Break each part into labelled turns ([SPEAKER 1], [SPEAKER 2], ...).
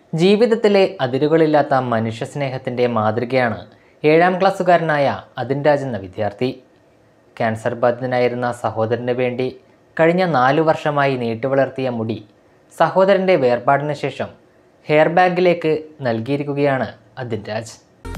[SPEAKER 1] ജീവിതത്തിലെ അതിരുകളില്ലാത്ത മനുഷ്യസ്നേഹത്തിൻ്റെ മാതൃകയാണ് ഏഴാം ക്ലാസ്സുകാരനായ അതിൻ രാജ് എന്ന വിദ്യാർത്ഥി ക്യാൻസർ ബാധിതനായിരുന്ന സഹോദരന് വേണ്ടി കഴിഞ്ഞ നാലു വർഷമായി നീട്ടിവളർത്തിയ മുടി സഹോദരൻ്റെ വേർപാടിന് ശേഷം ഹെയർ ബാഗിലേക്ക് നൽകിയിരിക്കുകയാണ് അതിൻ രാജ്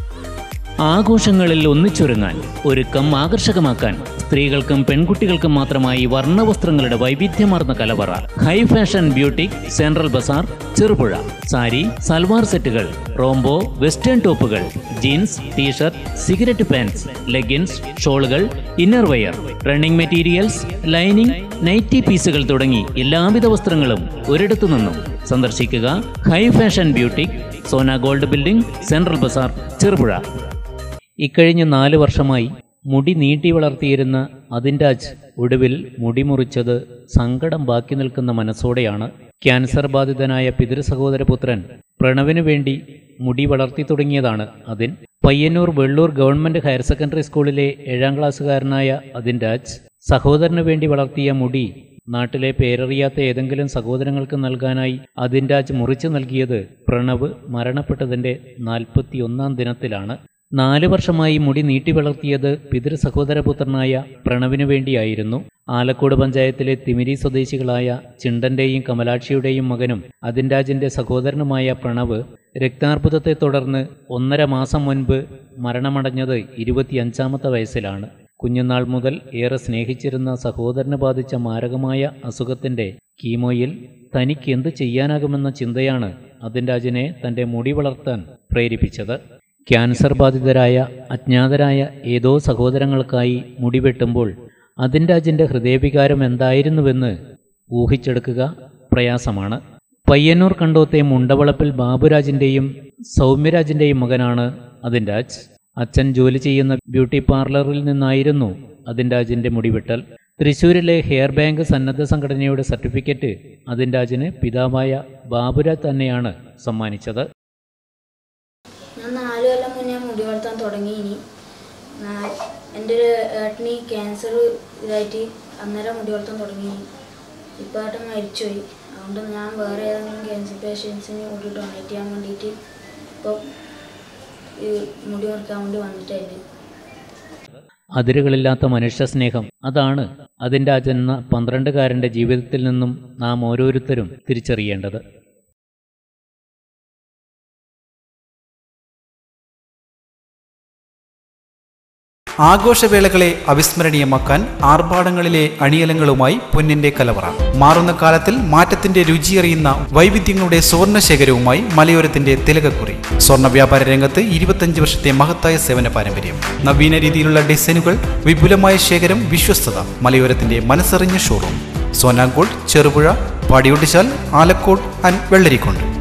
[SPEAKER 2] ആഘോഷങ്ങളിൽ ഒന്നിച്ചൊരുങ്ങാൻ ഒരുക്കം ആകർഷകമാക്കാൻ സ്ത്രീകൾക്കും പെൺകുട്ടികൾക്കും മാത്രമായി വർണ്ണവസ്ത്രങ്ങളുടെ വൈവിധ്യമാർന്ന കലവറ high fashion boutique central bazaar Cherupuzha sari salwar സെറ്റുകൾ റോംബോ വെസ്റ്റേൺ ടോപ്പുകൾ jeans T shirt cigarette pants leggings ഷോളുകൾ inner wear running materials lining nightie പീസുകൾ തുടങ്ങി എല്ലാവിധ വസ്ത്രങ്ങളും ഒരിടത്തു നിന്നും സന്ദർശിക്കുക high fashion boutique Sona gold building central bazaar Cherupuzha ഇക്കഴിഞ്ഞ നാല് വർഷമായി മുടി നീട്ടി വളർത്തിയിരുന്ന അതിൻരാജ് ഒടുവിൽ മുടി മുറിച്ചത് സങ്കടം ബാക്കി നിൽക്കുന്ന മനസ്സോടെയാണ് ക്യാൻസർ ബാധിതനായ പിതൃസഹോദരപുത്രൻ പ്രണവിനു വേണ്ടി മുടി വളർത്തി തുടങ്ങിയതാണ് അതിൻ Payyanur Vellur government higher secondary സ്കൂളിലെ ഏഴാം ക്ലാസ്സുകാരനായ അതിൻരാജ് സഹോദരന് വേണ്ടി വളർത്തിയ മുടി നാട്ടിലെ പേരറിയാത്ത ഏതെങ്കിലും സഹോദരങ്ങൾക്ക് നൽകാനായി അതിൻരാജ് മുറിച്ചു നൽകിയത് പ്രണവ് മരണപ്പെട്ടതിന്റെ നാൽപ്പത്തിയൊന്നാം ദിനത്തിലാണ് നാല് വർഷമായി മുടി നീട്ടി വളർത്തിയത് പിതൃ സഹോദരപുത്രനായ പ്രണവിനു വേണ്ടിയായിരുന്നു ആലക്കോട് പഞ്ചായത്തിലെ തിമിരി സ്വദേശികളായ ചിണ്ടന്റെയും കമലാക്ഷിയുടെയും മകനും അതിൻരാജിന്റെ സഹോദരനുമായ പ്രണവ് രക്താർബുദത്തെ തുടർന്ന് ഒന്നര മാസം മുൻപ് മരണമടഞ്ഞത് ഇരുപത്തിയഞ്ചാമത്തെ വയസ്സിലാണ് കുഞ്ഞുനാൾ മുതൽ ഏറെ സ്നേഹിച്ചിരുന്ന സഹോദരന് ബാധിച്ച മാരകമായ അസുഖത്തിന്റെ കീമോയിൽ തനിക്ക് എന്ത് ചെയ്യാനാകുമെന്ന ചിന്തയാണ് അതിൻരാജിനെ തന്റെ മുടി വളർത്താൻ പ്രേരിപ്പിച്ചത് ക്യാൻസർ ബാധിതരായ അജ്ഞാതരായ ഏതോ സഹോദരങ്ങൾക്കായി മുടിവെട്ടുമ്പോൾ അതിൻരാജിൻ്റെ ഹൃദയവികാരം എന്തായിരുന്നുവെന്ന് ഊഹിച്ചെടുക്കുക പ്രയാസമാണ് പയ്യന്നൂർ കണ്ടോത്തെ മുണ്ടവളപ്പിൽ ബാബുരാജിൻ്റെയും സൗമ്യരാജിൻ്റെയും മകനാണ് അതിൻരാജ് അച്ഛൻ ജോലി ചെയ്യുന്ന ബ്യൂട്ടി പാർലറിൽ നിന്നായിരുന്നു അതിൻരാജിൻ്റെ മുടിവെട്ടൽ തൃശൂരിലെ ഹെയർ ബാങ്ക് സന്നദ്ധ സംഘടനയുടെ സർട്ടിഫിക്കറ്റ് അതിൻരാജിന് പിതാവായ ബാബുരാജ് തന്നെയാണ് സമ്മാനിച്ചത്
[SPEAKER 3] ഞാൻ നാല് കൊല്ലം മുന്നേ മുടി വളർത്താൻ തുടങ്ങി ഇനി നാ- എൻ്റെ ഒരു ഏട്ടന് ക്യാൻസർ ഇതായിട്ട് അന്നേരം മുടി വളർത്താൻ തുടങ്ങി ഇനി ഇപ്പോൾ ഏട്ടൻ മരിച്ചുപോയി അതുകൊണ്ട് ഞാൻ വേറെ ഏതെങ്കിലും ക്യാൻസർ പേഷ്യൻസിന് മുടി ഡൊണേറ്റ് ചെയ്യാൻ വേണ്ടിയിട്ട് ഇപ്പോൾ ഈ മുടി മുറിക്കാൻ വേണ്ടി വന്നിട്ടായിരുന്നു
[SPEAKER 2] അതിരുകളില്ലാത്ത മനുഷ്യസ്നേഹം അതാണ് അതിൻ്റെ ആ ജന്മ പന്ത്രണ്ടുകാരൻ്റെ ജീവിതത്തിൽ നിന്നും നാം ഓരോരുത്തരും തിരിച്ചറിയേണ്ടത്
[SPEAKER 4] ആഘോഷവേളകളെ അവിസ്മരണീയമാക്കാൻ ആർഭാടങ്ങളിലെ അണിയലങ്ങളുമായി പൊന്നിന്റെ കലവറ മാറുന്ന കാലത്തിൽ മാറ്റത്തിന്റെ രുചിയറിയുന്ന വൈവിധ്യങ്ങളുടെ സ്വർണ്ണ ശേഖരവുമായി മലയോരത്തിന്റെ തിലകക്കുറി സ്വർണ്ണ വ്യാപാര രംഗത്ത് ഇരുപത്തഞ്ച് വർഷത്തെ മഹത്തായ സേവന പാരമ്പര്യം നവീന രീതിയിലുള്ള ഡിസൈനുകൾ വിപുലമായ ശേഖരം വിശ്വസ്തത മലയോരത്തിന്റെ മനസ്സറിഞ്ഞ ഷോറൂം സോനാങ്കോട് ചെറുപുഴ പാടിയൊട്ടിച്ചാൽ ആലക്കോട് ആൻഡ് വെള്ളരിക്കോണ്ട്